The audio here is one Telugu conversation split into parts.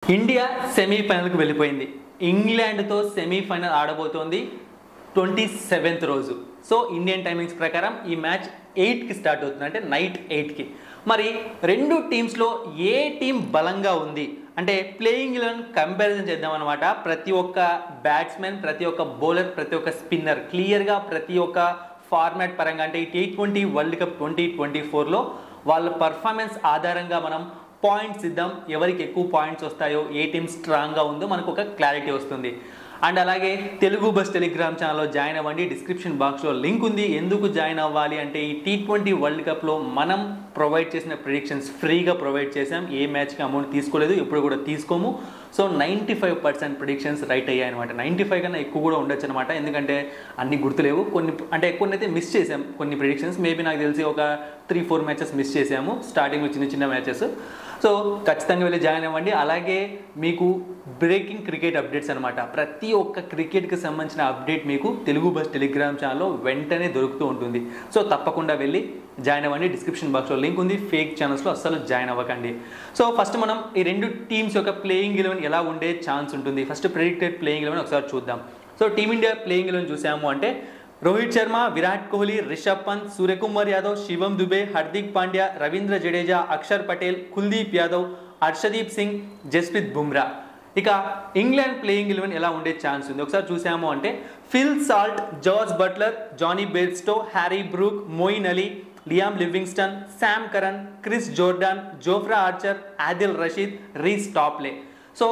ఇండియా సెమీఫైనల్కి వెళ్ళిపోయింది ఇంగ్లాండ్తో సెమీఫైనల్ ఆడబోతోంది ట్వంటీ సెవెంత్ రోజు సో ఇండియన్ టైమింగ్స్ ప్రకారం ఈ మ్యాచ్ ఎయిట్కి స్టార్ట్ అవుతుంది అంటే నైట్ ఎయిట్కి మరి రెండు టీమ్స్లో ఏ టీం బలంగా ఉంది అంటే ప్లేయింగ్ ఎలెవెన్ కంపారిజన్ చేద్దామన్నమాట ప్రతి ఒక్క బ్యాట్స్మెన్ ప్రతి ఒక్క బౌలర్ ప్రతి ఒక్క స్పిన్నర్ క్లియర్గా ప్రతి ఒక్క ఫార్మాట్ పరంగా అంటే ఈ T twenty world cup twenty twenty ఫోర్లో వాళ్ళ పర్ఫార్మెన్స్ ఆధారంగా మనం పాయింట్స్ ఇద్దాం ఎవరికి ఎక్కువ పాయింట్స్ వస్తాయో ఏ టీం స్ట్రాంగ్గా ఉందో మనకు ఒక క్లారిటీ వస్తుంది అండ్ అలాగే తెలుగు బస్ టెలిగ్రామ్ ఛానల్లో జాయిన్ అవ్వండి డిస్క్రిప్షన్ బాక్స్లో లింక్ ఉంది ఎందుకు జాయిన్ అవ్వాలి అంటే ఈ టీ ట్వంటీ వరల్డ్ కప్లో మనం ప్రొవైడ్ చేసిన ప్రిడిక్షన్స్ ఫ్రీగా ప్రొవైడ్ చేసాం ఏ మ్యాచ్కి అమౌంట్ తీసుకోలేదు ఇప్పుడు కూడా తీసుకోము so ninety five percent predictions right అయ్యాయి అనమాట నైంటీ ఫైవ్ కన్నా ఎక్కువ కూడా ఉండొచ్చు అనమాట ఎందుకంటే అన్ని గుర్తులేవు కొన్ని అంటే కొన్ని అయితే మిస్ చేసాం కొన్ని ప్రిడిక్షన్స్ మేబీ నాకు తెలిసి ఒక త్రీ ఫోర్ మ్యాచెస్ మిస్ చేసాము స్టార్టింగ్లో చిన్న చిన్న మ్యాచెస్ సో ఖచ్చితంగా వెళ్ళి జాయిన్ అవ్వండి అలాగే మీకు బ్రేకింగ్ క్రికెట్ అప్డేట్స్ అనమాట ప్రతి ఒక్క క్రికెట్కి సంబంధించిన అప్డేట్ మీకు తెలుగు బస్ టెలిగ్రామ్ ఛానల్లో వెంటనే దొరుకుతూ ఉంటుంది సో తప్పకుండా వెళ్ళి జాయిన్ అవ్వండి డిస్క్రిప్షన్ బాక్స్లో లింక్ ఉంది ఫేక్ ఛానల్స్లో అస్సలు జాయిన్ అవ్వకండి సో ఫస్ట్ మనం ఈ రెండు టీమ్స్ యొక్క ప్లేయింగ్ ఎలెవెన్ ఎలా ఉండే ఛాన్స్ ఉంటుంది ఫస్ట్ ప్రెడిక్టెడ్ ప్లేయింగ్ ఎలెవెన్ ఒకసారి చూద్దాం సో టీమిండియా ప్లేయింగ్ ఎలెవెన్ చూసాము అంటే రోహిత్ శర్మ విరాట్ కోహ్లీ రిషబ్ పంత్ సూర్యకుమార్ యాదవ్ శివం దుబే హార్దిక్ పాండ్యా రవీంద్ర జడేజా అక్షర్ పటేల్ కుల్దీప్ యాదవ్ హర్షదీప్ సింగ్ జస్ప్రీత్ బుమ్రా ఇక ఇంగ్లాండ్ ప్లేయింగ్ ఎలెవెన్ ఎలా ఉండే ఛాన్స్ ఉంది ఒకసారి చూసాము అంటే Phil Salt George Buttler Jonny Bairstow Harry Brook Moeen Ali Liam Livingstone Sam Curran Chris Jordan Jofra Archer Adil Rashid Reece Topley so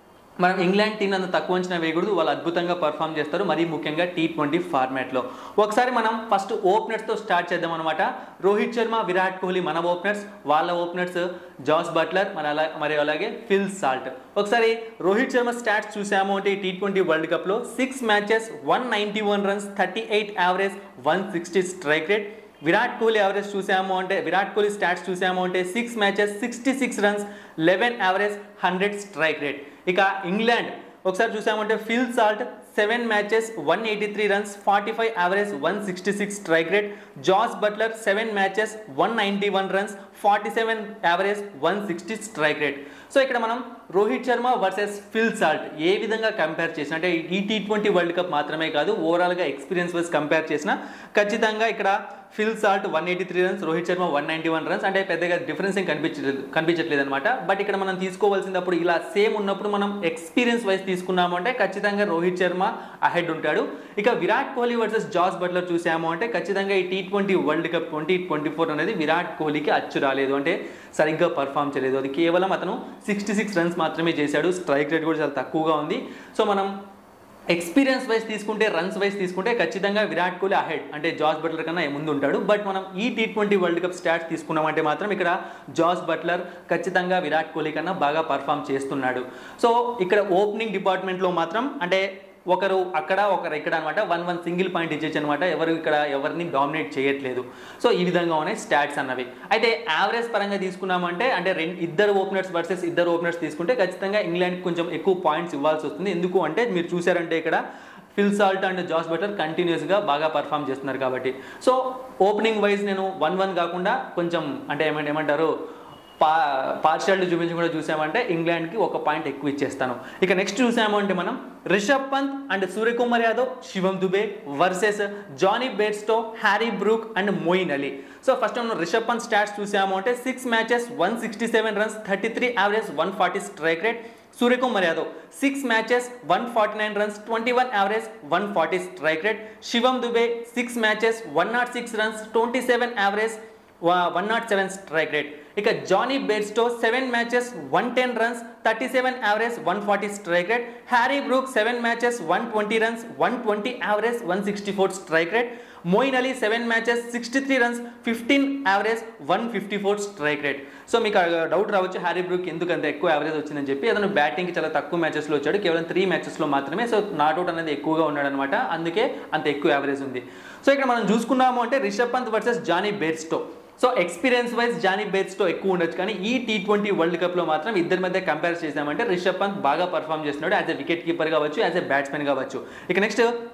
మనం ఇంగ్లాండ్ టీం అంత తక్కువ అంచనా వేయకూడదు వాళ్ళు అద్భుతంగా పర్ఫామ్ చేస్తారు మరీ ముఖ్యంగా టీ ట్వంటీ ఫార్మాట్లో ఒకసారి మనం ఫస్ట్ ఓపెనర్స్తో స్టార్ట్ చేద్దాం అనమాట రోహిత్ శర్మ విరాట్ కోహ్లీ మన ఓపెనర్స్ వాళ్ళ ఓపెనర్స్ జాస్ బట్లర్ మన అలా మరి అలాగే ఫిల్ సాల్ట్ ఒకసారి రోహిత్ శర్మ స్టాట్స్ చూసాము అంటే టీ ట్వంటీ వరల్డ్ కప్లో six matches one ninety one runs thirty eight average one sixty strike rate Virat Kohli average చూసాము అంటే విరాట్ కోహ్లీ స్టాట్స్ చూసాము అంటే six matches sixty six runs eleven average hundred strike rate ఇక ఇంగ్లాండ్ ఒకసారి చూసామంటే Phil Salt seven matches one eighty three runs forty five average one sixty six strike rate Jos Buttler seven matches one ninety one runs forty seven average one sixty strike rate so ఇక్కడ మనం Rohit Sharma versus Phil Salt ఏ విధంగా కంపేర్ చేసిన అంటే ఈ టీ ట్వంటీ వరల్డ్ కప్ మాత్రమే కాదు ఓవరాల్గా ఎక్స్పీరియన్స్ వైజ్ కంపేర్ చేసిన ఖచ్చితంగా ఇక్కడ Phil Salt one eighty three runs Rohit Sharma one ninety one runs అంటే పెద్దగా డిఫరెన్స్ ఏం కనిపించలేదు కనిపించట్లేదు అనమాట బట్ ఇక్కడ మనం తీసుకోవాల్సినప్పుడు ఇలా సేమ్ ఉన్నప్పుడు మనం ఎక్స్పీరియన్స్ వైజ్ తీసుకున్నాము అంటే ఖచ్చితంగా రోహిత్ శర్మ అహెడ్ ఉంటాడు ఇక Virat Kohli versus Jos Buttler చూసాము అంటే ఖచ్చితంగా ఈ T twenty world cup twenty twenty four అనేది విరాట్ కోహ్లీకి అచ్చు రాలేదు అంటే సరిగ్గా పర్ఫామ్ చేయలేదు అది కేవలం అతను సిక్స్టీ సిక్స్ రన్స్ మాత్రమే చేశాడు స్ట్రైక్ రేట్ కూడా చాలా తక్కువగా ఉంది సో మనం ఎక్స్పీరియన్స్ వైజ్ తీసుకుంటే రన్స్ వైజ్ తీసుకుంటే ఖచ్చితంగా విరాట్ కోహ్లీ అహెడ్ అంటే జాస్ బట్లర్ కన్నా ముందు ఉంటాడు బట్ మనం ఈ T twenty world cup stats తీసుకున్నామంటే మాత్రం ఇక్కడ జాస్ బట్లర్ ఖచ్చితంగా విరాట్ కోహ్లీ కన్నా బాగా పర్ఫామ్ చేస్తున్నాడు సో ఇక్కడ ఓపెనింగ్ డిపార్ట్మెంట్లో మాత్రం అంటే ఒకరు అక్కడ ఒకరు ఇక్కడ అనమాట వన్ వన్ సింగిల్ పాయింట్ ఇచ్చేసి అనమాట ఎవరు ఇక్కడ ఎవరిని డామినేట్ చేయట్లేదు సో ఈ విధంగా ఉన్నాయి స్టాట్స్ అన్నవి అయితే యావరేజ్ పరంగా తీసుకున్నామంటే అంటే రెండు ఇద్దరు ఓపెనర్స్ వర్సెస్ ఇద్దరు ఓపెనర్స్ తీసుకుంటే ఖచ్చితంగా ఇంగ్లాండ్ కొంచెం ఎక్కువ పాయింట్స్ ఇవ్వాల్సి వస్తుంది ఎందుకు అంటే మీరు చూసారంటే ఇక్కడ Phil Salt and Jos Buttler కంటిన్యూస్గా బాగా పర్ఫామ్ చేస్తున్నారు కాబట్టి సో ఓపెనింగ్ వైజ్ నేను వన్ వన్ కాకుండా కొంచెం అంటే ఏమంటే ఏమంటారు పా పార్షియాలిటీ చూపించి కూడా చూసామంటే ఇంగ్లాండ్కి ఒక పాయింట్ ఎక్కువ ఇచ్చేస్తాను ఇక నెక్స్ట్ చూసాము అంటే మనం Rishabh Pant and Suryakumar Yadav Shivam Dube versus Jonny Bairstow Harry Brook and Moeen Ali so first మనం రిషబ్ పంత్ స్టాట్స్ చూసాము అంటే six matches one sixty seven runs thirty three average one forty strike rate Suryakumar Yadav six matches one forty nine runs twenty one average one forty strike rate Shivam Dube six matches one not six runs twenty seven average one not seven strike rate ఇక Jonny Bairstow seven matches one ten runs thirty seven average one forty strike rate Harry Brook seven matches one twenty runs one twenty average one sixty four strike rate Moeen Ali seven matches sixty three runs fifteen average one fifty four strike rate so మీకు డౌట్ రావచ్చు హ్యారీ బ్రూక్ ఎందుకు అంత ఎక్కువ యావరేజ్ వచ్చిందని చెప్పి అతను బ్యాటింగ్కి చాలా తక్కువ మ్యాచెస్లో వచ్చాడు కేవలం త్రీ మ్యాచెస్లో మాత్రమే సో నాట్అవుట్ అనేది ఎక్కువగా ఉన్నాడు అనమాట అందుకే అంత ఎక్కువ యావరేజ్ ఉంది సో ఇక్కడ మనం చూసుకున్నాము అంటే Rishabh Pant versus Jonny Bairstow so experience wise Jonny బేట్స్తో ఎక్కువ ఉండొచ్చు కానీ ఈ టీ ట్వంటీ వరల్డ్ కప్లో మాత్రం ఇద్దరి మధ్య కంపేర్ చేసామంటే రిషబ్ పంత్ బాగా పర్ఫామ్ చేస్తున్నాడు యాజ్ ఎ వికెట్ కీపర్ కావచ్చు యాజ్ ఎ బ్యాట్స్మెన్ కావచ్చు ఇక next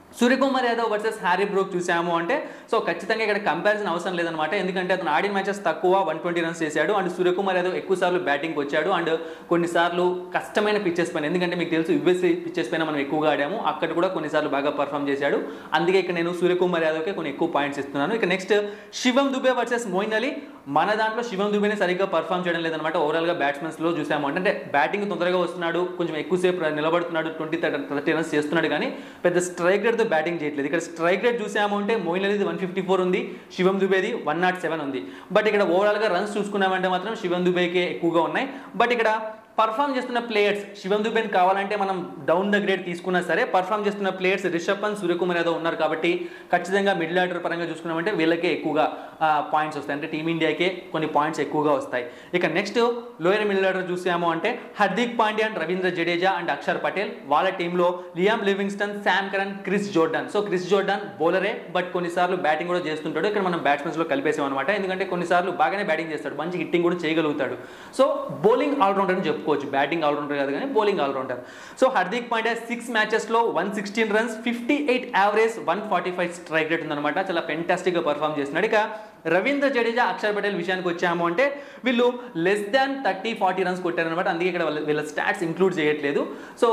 Suryakumar Yadav versus Harry Brook చూసాము అంటే సో ఖచ్చితంగా ఇక్కడ కంపారిజన్ అవసరం లేదనమాట ఎందుకంటే అతను ఆడిన మ్యాచెస్ తక్కువ వన్ ట్వంటీ రన్స్ చేశాడు అండ్ సూర్యకుమార్ యాదవ్ ఎక్కువ సార్లు బ్యాటింగ్కి వచ్చాడు అండ్ కొన్నిసార్లు కష్టమైన పిచ్చెస్ పైన ఎందుకంటే మీకు తెలుసు యుఎస్ఏ పిచ్చెస్ పైన మనం ఎక్కువగా ఆడాము అక్కడ కూడా కొన్నిసార్లు బాగా పర్ఫామ్ చేశాడు అందుకే ఇక్కడ నేను సూర్యకుమార్ యాదవ్కి కొన్ని ఎక్కువ పాయింట్స్ ఇస్తున్నాను ఇక నెక్స్ట్ శివం దుబే వర్సెస్ మోయిన్ అలీ మన దాంట్లో శివం దుబేనే సరిగ్గా పర్ఫామ్ చేయడం లేదనమాట ఓవరాల్గా బ్యాట్స్మెన్స్లో చూసాము అంటే అంటే బ్యాటింగ్ తొందరగా వస్తున్నాడు కొంచెం ఎక్కువసేపు నిలబడుతున్నాడు ట్వంటీ థర్టీ రన్స్ చేస్తున్నాడు కానీ పెద్ద స్ట్రైక్ రేట్తో బ్యాటింగ్ చేయట్లేదు ఇక్కడ స్ట్రైక్ రేట్ చూసాము అంటే మోయిన్ అలీది వన్ ఫిఫ్టీ ఫోర్ ఉంది శివం దుబేది వన్ నాట్ సెవెన్ ఉంది బట్ ఇక్కడ ఓవరాల్గా రన్స్ చూసుకున్నామంటే మాత్రం శివం దుబేకే ఎక్కువగా ఉన్నాయి బట్ ఇక్కడ పర్ఫామ్ చేస్తున్న ప్లేయర్స్ శివం దుబేని కావాలంటే మనం డౌన్ ద గ్రేడ్ తీసుకున్నా సరే పర్ఫామ్ చేస్తున్న ప్లేయర్స్ రిషబ్ పంత్ సూర్యకుమార్ యాదవ్ ఉన్నారు కాబట్టి ఖచ్చితంగా మిడిల్ ఆర్డర్ పరంగా చూసుకున్నామంటే వీళ్ళకే ఎక్కువగా పాయింట్స్ వస్తాయి అంటే టీమిండియాకే కొన్ని పాయింట్స్ ఎక్కువగా వస్తాయి ఇక నెక్స్ట్ లోయర్ మిడిల్ ఆర్డర్ చూసాము అంటే హార్దిక్ పాండ్యా అండ్ రవీంద్ర జడేజా అండ్ అక్షర్ పటేల్ వాళ్ళ టీంలో Liam Livingstone Sam Curran Chris Jordan so Chris Jordan బౌలరే బట్ కొన్నిసార్లు బ్యాటింగ్ కూడా చేస్తుంటాడు ఇక్కడ మనం బ్యాట్స్మెన్స్లో కలిపేసాం అనమాట ఎందుకంటే కొన్నిసార్లు బాగానే బ్యాటింగ్ చేస్తాడు మంచి హిట్టింగ్ కూడా చేయగలుగుతాడు సో బౌలింగ్ ఆల్రౌండర్ అని చెప్పుకోవచ్చు బ్యాటింగ్ ఆల్రౌండర్ కాదు కానీ bowling allrounder so Hardik Pandya six మ్యాచెస్లో one sixteen runs fifty eight average one forty five strike rate ఉందన్నమాట చాలా ఫెంటాస్టిక్గా పర్ఫామ్ చేస్తున్నాడు ఇక రవీంద్ర జడేజా అక్షర్ పటేల్ విషయానికి వచ్చాము అంటే వీళ్ళు less than thirty forty runs కొట్టారనమాట అందుకే ఇక్కడ వాళ్ళ- వీళ్ళ స్టాట్స్ ఇంక్లూడ్ చేయట్లేదు సో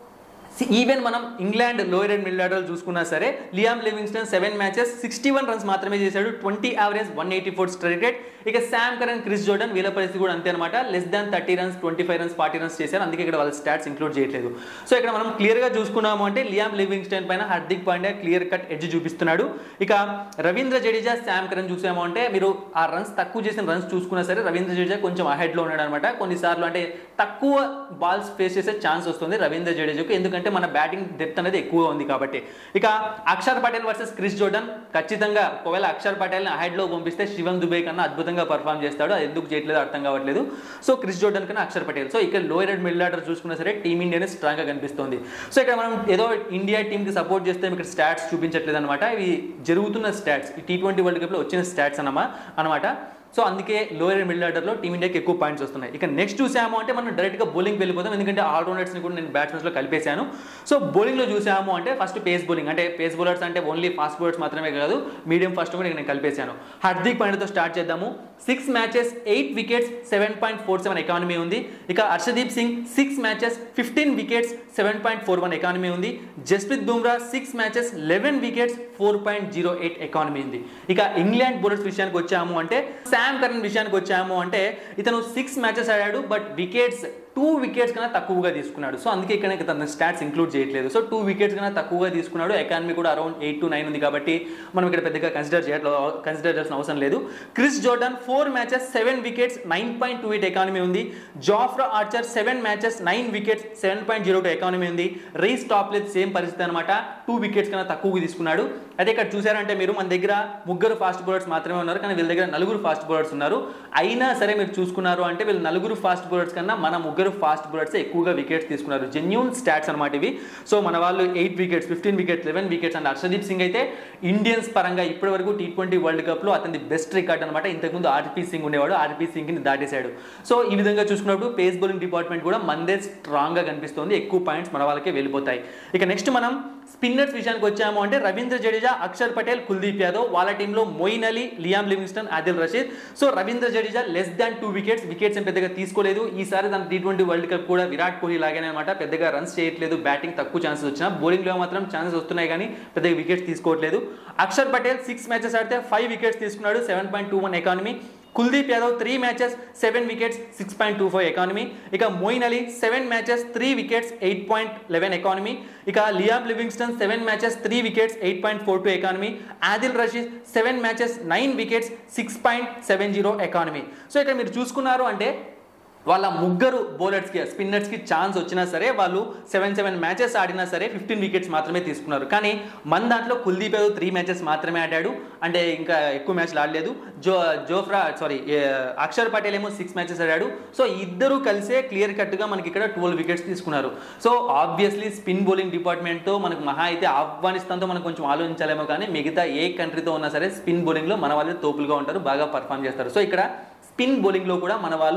ఈవెన్ మనం England lower and middle order చూసుకున్నా సరే Liam Livingstone seven matches sixty one runs మాత్రమే చేశాడు twenty average one eighty four strike rate ఇక శామ్ కరణ్ క్రిస్ జోర్డన్ వీళ్ళ పరిస్థితి కూడా అంతే అనమాట less than thirty runs twenty five runs forty runs చేశారు అందుకే ఇక్కడ వాళ్ళ స్టాట్స్ ఇంక్లూడ్ చేయట్లేదు సో ఇక్కడ మనం క్లియర్గా చూసుకున్నాము అంటే లియామ్ లివింగ్స్టన్ పైన Hardik Pandya clear cut edge చూపిస్తున్నాడు ఇక రవీంద్ర జడేజా శామ్ కరణ్ చూసాము అంటే మీరు ఆ రన్స్ తక్కువ చేసిన రన్స్ చూసుకున్నా సరే రవీంద్ర జడేజా కొంచెం అహెడ్లో ఉన్నాడు అనమాట కొన్నిసార్లు అంటే తక్కువ బాల్స్ ఫేస్ చేసే ఛాన్స్ వస్తుంది రవీంద్ర జడేజాకు ఎందుకంటే మన బ్యాటింగ్ డెప్త్ అనేది ఎక్కువ ఉంది కాబట్టి ఇక Axar Patel versus Chris Jordan ఖచ్చితంగా ఒకవేళ అక్షర్ పటేల్ని అహెడ్లో పంపిస్తే శివం దుబే కన్నా అద్భుతంగా పర్ఫామ్ చేస్తాడు అది ఎందుకు చేయట్లేదు అర్థం కావట్లేదు సో క్రిస్ జోర్డన్ కన్నా అక్షర్ పటేల్ సో ఇక్కడ లోయర్ అండ్ మిడిల్ ఆర్డర్ చూసుకున్నా సరే టీమిండియానే స్ట్రాంగ్గా కనిపిస్తుంది సో ఇక్కడ మనం ఏదో ఇండియా టీంకి సపోర్ట్ చేస్తే ఇక్కడ స్టాట్స్ చూపించట్లేదు అనమాట ఇవి జరుగుతున్న స్టాట్స్ ఈ టీ ట్వంటీ వరల్డ్ కప్లో వచ్చిన స్టాట్స్ అన్నమా అనమాట సో అందుకే లోయర్ అండ్ మిడిల్ ఆర్డర్లో టీమిండియాకి ఎక్కువ పాయింట్స్ వస్తున్నాయి ఇక నెక్స్ట్ చూసాము అంటే మనం డైరెక్ట్గా బౌలింగ్ వెళ్ళిపోతాం ఎందుకంటే ఆల్రౌండర్స్ని కూడా నేను బ్యాట్స్మెన్స్లో కలిపేశాను సో బౌలింగ్లో చూసాము అంటే ఫస్ట్ పేస్ బౌలింగ్ అంటే పేస్ బౌలర్స్ అంటే ఓన్లీ ఫాస్ట్ బౌలర్స్ మాత్రమే కాదు మీడియం ఫాస్ట్ కూడా నేను కలిపేశాను హార్దిక్ పాండ్యాతో స్టార్ట్ చేద్దాము six matches eight wickets seven point four seven economy ఉంది ఇక Harshdeep Singh six matches fifteen wickets seven point four one economy ఉంది Jasprit Bumrah six matches eleven wickets four point zero eight economy ఉంది ఇక ఇంగ్లాండ్ బౌలర్స్ విషయానికి వచ్చాము అంటే శామ్ కరణ్ విషయానికి వచ్చాము అంటే ఇతను సిక్స్ మ్యాచెస్ ఆడాడు బట్ వికెట్స్ టూ వికెట్స్ కన్నా తక్కువగా తీసుకున్నాడు సో అందుకే ఇక్కడ తన స్టాట్స్ ఇంక్లూడ్ చేయట్లేదు సో టూ వికెట్స్ కన్నా తక్కువగా తీసుకున్నాడు ఎకానమీ కూడా అరౌండ్ ఎయిట్ టు నైన్ ఉంది కాబట్టి మనం ఇక్కడ పెద్దగా కన్సిడర్ చేయట్లేదు కన్సిడర్ చేయాల్సిన అవసరం లేదు Chris Jordan four matches seven wickets nine point two eight economy ఉంది Jofra Archer seven matches nine wickets seven point zero two economy ఉంది రీస్ టాప్లెట్ సేమ్ పరిస్థితి అనమాట టూ వికెట్స్ కన్నా తక్కువగా తీసుకున్నాడు అదే ఇక్కడ చూసారంటే మీరు మన దగ్గర ముగ్గురు ఫాస్ట్ బౌలర్స్ మాత్రమే ఉన్నారు కానీ వీళ్ళ దగ్గర నలుగురు ఫాస్ట్ బౌలర్స్ ఉన్నారు అయినా సరే మీరు చూసుకున్నారు అంటే వీళ్ళు నలుగురు ఫాస్ట్ బౌలర్స్ కన్నా మన ముగ్గురు ఫాస్ట్ బౌలర్స్ ఎక్కువగా వికెట్స్ తీసుకున్నారు జెన్యూన్ స్టాట్స్ అనమాట ఇవి సో మన వాళ్ళు eight wickets fifteen wickets eleven wickets and Harshdeep Singh అయితే ఇండియన్స్ పరంగా ఇప్పటి వరకు టీ ట్వంటీ వరల్డ్ కప్లో అతని బెస్ట్ రికార్డ్ అనమాట ఇంతకుముందు ఆర్పీ సింగ్ ఉండేవాడు ఆర్పీ సింగ్ని దాటేశాడు సో ఈ విధంగా చూసుకున్నప్పుడు పేస్ బౌలింగ్ డిపార్ట్మెంట్ కూడా మందే స్ట్రాంగ్గా కనిపిస్తుంది ఎక్కువ పాయింట్స్ మన వాళ్ళకే వెళ్ళిపోతాయి ఇక నెక్స్ట్ మనం స్పిన్నర్స్ విషయానికి వచ్చాము అంటే రవీంద్ర జడేజా అక్షర్ పటేల్ కుల్దీప్ యాదవ్ వాళ్ళ టీంలో Moeen Ali Liam Livingstone Adil Rashid so Ravindra Jadeja less than two wickets wickets ఏం పెద్దగా తీసుకోలేదు ఈసారి తన టీ ట్వంటీ వరల్డ్ కప్ కూడా విరాట్ కోహ్లీ లాగానే అనమాట పెద్దగా రన్స్ చేయట్లేదు బ్యాటింగ్ తక్కువ ఛాన్సెస్ వచ్చినా బౌలింగ్లో మాత్రం ఛాన్సెస్ వస్తున్నాయి కానీ పెద్దగా వికెట్స్ తీసుకోవట్లేదు అక్షర్ పటేల్ సిక్స్ మ్యాచెస్ ఆడితే ఫైవ్ వికెట్స్ తీసుకున్నాడు seven point two one economy Kuldeep Yadav three matches seven wickets six point two five economy ఇక Moeen Ali seven matches three wickets eight point eleven economy ఇక Liam Livingstone seven matches three wickets eight point four two economy Adil Rashid seven matches nine wickets six point seven zero economy so ఇక్కడ మీరు చూసుకున్నారు అంటే వాళ్ళ ముగ్గురు బౌలర్స్కి స్పిన్నర్స్కి ఛాన్స్ వచ్చినా సరే వాళ్ళు సెవెన్ సెవెన్ మ్యాచెస్ ఆడినా సరే ఫిఫ్టీన్ వికెట్స్ మాత్రమే తీసుకున్నారు కానీ మన దాంట్లో కుల్దీప్ యాదవ్ త్రీ మ్యాచెస్ మాత్రమే ఆడాడు అంటే ఇంకా ఎక్కువ మ్యాచ్లు ఆడలేదు Jo Jofra sorry Axar Patel ఏమో సిక్స్ మ్యాచెస్ ఆడాడు సో ఇద్దరు కలిసే క్లియర్ కట్గా మనకి ఇక్కడ ట్వెల్వ్ వికెట్స్ తీసుకున్నారు సో ఆబ్వియస్లీ స్పిన్ బౌలింగ్ డిపార్ట్మెంట్తో మనకు మహా అయితే ఆఫ్ఘనిస్తాన్తో మనం కొంచెం ఆలోచించాలేమో కానీ మిగతా ఏ కంట్రీతో ఉన్నా సరే స్పిన్ బౌలింగ్లో మన వాళ్ళు తోపులుగా ఉంటారు బాగా పర్ఫామ్ చేస్తారు సో ఇక్కడ స్పిన్ బౌలింగ్లో కూడా మన వాళ్ళు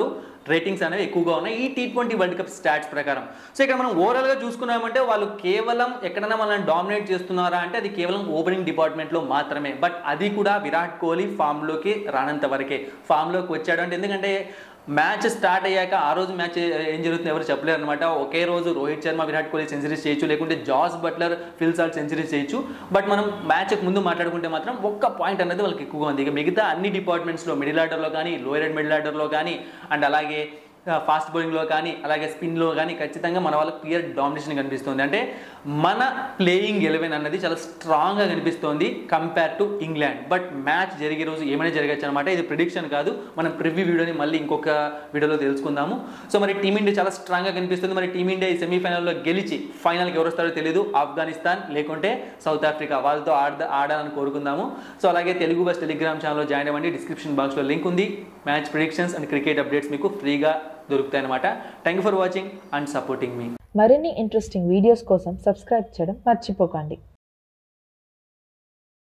రేటింగ్స్ అనేవి ఎక్కువగా ఉన్నాయి ఈ T twenty world cup stats ప్రకారం సో ఇక్కడ మనం ఓవరాల్గా చూసుకున్నామంటే వాళ్ళు కేవలం ఎక్కడైనా మనల్ని డామినేట్ చేస్తున్నారా అంటే అది కేవలం ఓపెనింగ్ డిపార్ట్మెంట్లో మాత్రమే బట్ అది కూడా విరాట్ కోహ్లీ ఫామ్లోకి రానంత వరకే ఫామ్లోకి వచ్చాడు అంటే ఎందుకంటే మ్యాచ్ స్టార్ట్ అయ్యాక ఆ రోజు మ్యాచ్ ఏం జరుగుతుంది ఎవరు చెప్పలేరు అనమాట ఒకే రోజు రోహిత్ శర్మ విరాట్ కోహ్లీ సెంచరీస్ చేయొచ్చు లేకుంటే Jos Buttler Phil Salt centuries చేయొచ్చు బట్ మనం మ్యాచ్ ముందు మాట్లాడుకుంటే మాత్రం ఒక్క పాయింట్ అనేది వాళ్ళకి ఎక్కువగా ఉంది ఇక మిగతా అన్ని డిపార్ట్మెంట్స్లో మిడిల్ ఆర్డర్లో కానీ లోయర్ అండ్ మిడిల్ ఆర్డర్లో కానీ అండ్ అలాగే ఫాస్ట్ బౌలింగ్లో కానీ అలాగే స్పిన్లో కానీ ఖచ్చితంగా మన వాళ్ళకి క్లియర్ డామినేషన్ కనిపిస్తుంది అంటే మన ప్లేయింగ్ ఎలెవెన్ అన్నది చాలా స్ట్రాంగ్గా కనిపిస్తోంది compare to England but match జరిగే రోజు ఏమైనా జరగచ్చు అనమాట ఇది ప్రిడిక్షన్ కాదు మనం ప్రివ్యూ వీడియోని మళ్ళీ ఇంకొక వీడియోలో తెలుసుకుందాము సో మరి టీమిండియా చాలా స్ట్రాంగ్గా కనిపిస్తుంది మరి టీమిండియా ఈ సెమీఫైనల్లో గెలిచి ఫైనల్కి ఎవరు వస్తారో తెలియదు ఆఫ్ఘనిస్తాన్ లేకుంటే సౌత్ ఆఫ్రికా వాళ్ళతో ఆడ ఆడాలని కోరుకుందాము సో అలాగే తెలుగు బస్ టెలిగ్రామ్ ఛానల్లో జాయిన్ అవ్వండి డిస్క్రిప్షన్ బాక్స్లో లింక్ ఉంది match predictions and cricket updates మీకు ఫ్రీగా దొరుకుతాయి అనమాట thank you for watching and supporting మీ మరిన్ని ఇంట్రెస్టింగ్ వీడియోస్ కోసం సబ్స్క్రైబ్ చేయడం మర్చిపోకండి